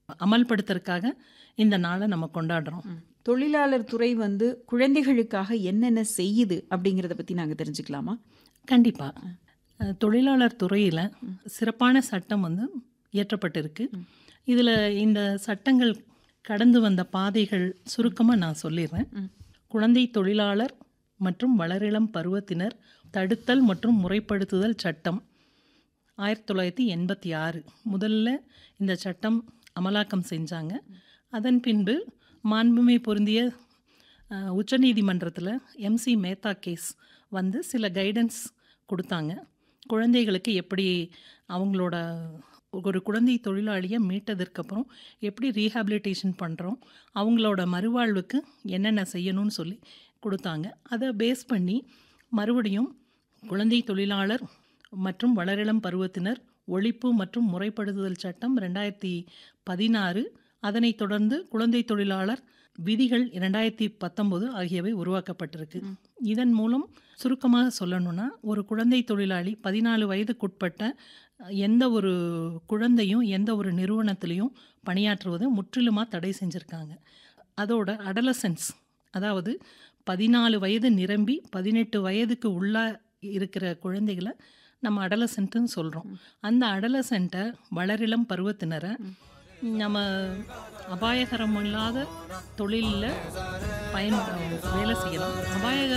அமல்படுத்துறதுக்காக இந்த நாளை நம்ம கொண்டாடுறோம் தொழிலாளர் துறை வந்து குழந்தைகளுக்காக என்னென்ன செய்யுது அப்படிங்கிறத பற்றி நாங்கள் தெரிஞ்சுக்கலாமா கண்டிப்பாக தொழிலாளர் துறையில் சிறப்பான சட்டம் வந்து இயற்றப்பட்டிருக்கு இதில் இந்த சட்டங்கள் கடந்து வந்த பாதைகள் சுருக்கமாக நான் சொல்லிடுறேன் குழந்தை தொழிலாளர் மற்றும் வளரிளம் பருவத்தினர் தடுத்தல் மற்றும் முறைப்படுத்துதல் சட்டம் ஆயிரத்தி தொள்ளாயிரத்தி எண்பத்தி ஆறு முதல்ல இந்த சட்டம் அமலாக்கம் செஞ்சாங்க அதன் பின்பு மாண்புமை பொருந்திய அஹ், உச்சநீதிமன்றத்தில் எம்சி மேத்தா கேஸ் வந்து சில கைடன்ஸ் கொடுத்தாங்க குழந்தைகளுக்கு எப்படி அவங்களோட ஒரு குழந்தை தொழிலாளியை மீட்டதற்கப்புறம் எப்படி ரீஹாபிலிட்டேஷன் பண்ணுறோம் அவங்களோட மறுவாழ்வுக்கு என்னென்ன செய்யணும்னு சொல்லி கொடுத்தாங்க அதை பேஸ் பண்ணி மறுபடியும் குழந்தை தொழிலாளர் மற்றும் வளரிளம் பருவத்தினர் ஒழிப்பு மற்றும் முறைப்படுத்துதல் சட்டம் ரெண்டாயிரத்தி பதினாறு அதனைத் தொடர்ந்து குழந்தை தொழிலாளர் விதிகள் இரண்டாயிரத்தி பத்தொம்போது ஆகியவை உருவாக்கப்பட்டிருக்கு இதன் மூலம் சுருக்கமாக சொல்லணும்னா ஒரு குழந்தை தொழிலாளி பதினாலு வயதுக்குட்பட்ட எந்த ஒரு குழந்தையும் எந்த ஒரு நிறுவனத்திலையும் பணியாற்றுவதை முற்றிலுமாக தடை செஞ்சுருக்காங்க அதோட அடலசன்ஸ் அதாவது பதினாலு வயது நிரம்பி பதினெட்டு வயதுக்கு உள்ள இருக்கிற குழந்தைகளை நம்ம அடலசென்ட்டுன்னு சொல்கிறோம் அந்த அடலசென்ட்டை வளரிளம் பருவத்தினரை நம்ம அபாயகரமில்லாத தொழிலில் பயன் வேலை செய்யலாம் அபாயகர